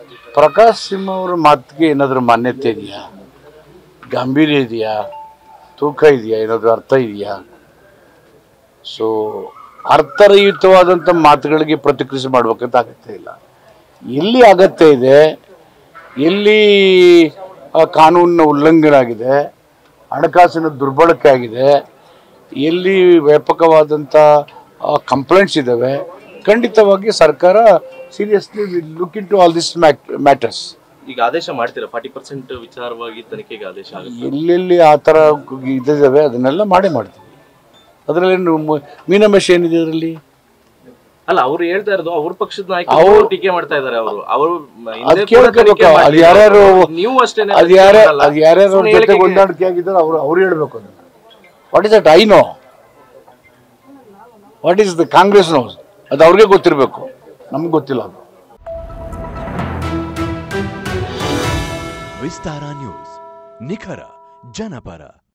ಪ್ರಕಾಶ್ ಸಿಂಹ ಅವರ ಮಾತಿಗೆ ಏನಾದರೂ ಮಾನ್ಯತೆ ಇದೆಯಾ ಗಾಂಭೀರ್ಯ ಇದೆಯಾ ತೂಕ ಇದೆಯಾ ಏನಾದರೂ ಅರ್ಥ ಇದೆಯಾ ಸೊ ಅರ್ಥರಹಿತವಾದಂಥ ಮಾತುಗಳಿಗೆ ಪ್ರತಿಕ್ರಿಯೆ ಮಾಡ್ಬೇಕಂತ ಅಗತ್ಯ ಇಲ್ಲ ಎಲ್ಲಿ ಅಗತ್ಯ ಇದೆ ಎಲ್ಲಿ ಆ, ಕಾನೂನಿನ ಉಲ್ಲಂಘನೆ ಆಗಿದೆ ಹಣಕಾಸಿನ ದುರ್ಬಳಕೆ ಆಗಿದೆ ಎಲ್ಲಿ ವ್ಯಾಪಕವಾದಂಥ ಕಂಪ್ಲೇಂಟ್ಸ್ ಇದ್ದಾವೆ ಖಂಡಿತವಾಗಿ ಸರ್ಕಾರ seriously look into all this matters ಈಗ ಆದೇಶ ಮಾಡ್ತೀರಾ ಫಾರ್ಟಿ ಪರ್ಸೆಂಟ್ ವಿಚಾರವಾಗಿ ತನಿಖೆಗೆ ಆದೇಶ ಆಗುತ್ತೆ ಎಲ್ಲೆಲ್ಲಿ ಆ ಥರ ಇದ್ದಾವೆ ಅದನ್ನೆಲ್ಲ ಮಾಡೇ ಮಾಡ್ತೀವಿ ಅದರಲ್ಲೇನು ಮ- ಮೀನಮೇಶ ಏನಿದೆ ಅದರಲ್ಲಿ ಅಲ್ಲ ಅವ್ರು ಹೇಳ್ತಾ ಇರೋದು ಅವ್ರ ಪಕ್ಷದ ಅವ್ರು- ನಾಯಕರು ಟೀಕೆ ಮಾಡ್ತಾ ಇದ್ದಾರೆ ಅವರು ಅವರು ಅದು ಕೇಳ್ಕೋಬೇಕು ಅದು ಯಾರ್ಯಾರು ನೀವು ಅಷ್ಟೇನೆ ಅದು ಯಾರ್ಯಾರು ಮಾಡಲ್ಲ. ಅದು ಯಾರ್ಯಾರು ಅವ್ರ ಸುಮ್ನೆ ಜೊತೆ ಹೇಳಿಕೆಗೆ- ಹೊಂದಾಣಿಕೆ ಆಗಿದ್ದಾರೆ ಅವರು ಅವ್ರು ಹೇಳ್ಬೇಕು ಅದನ್ನ what is that I know what is the Congress knows ಅದು ಅವ್ರಿಗೆ ಗೊತ್ತಿರಬೇಕು ನಮ್ಗೆ ಗೊತ್ತಿಲ್ಲ ಅದು ವಿಸ್ತಾರ ನ್ಯೂಸ್ ನಿಖರ ಜನಪರ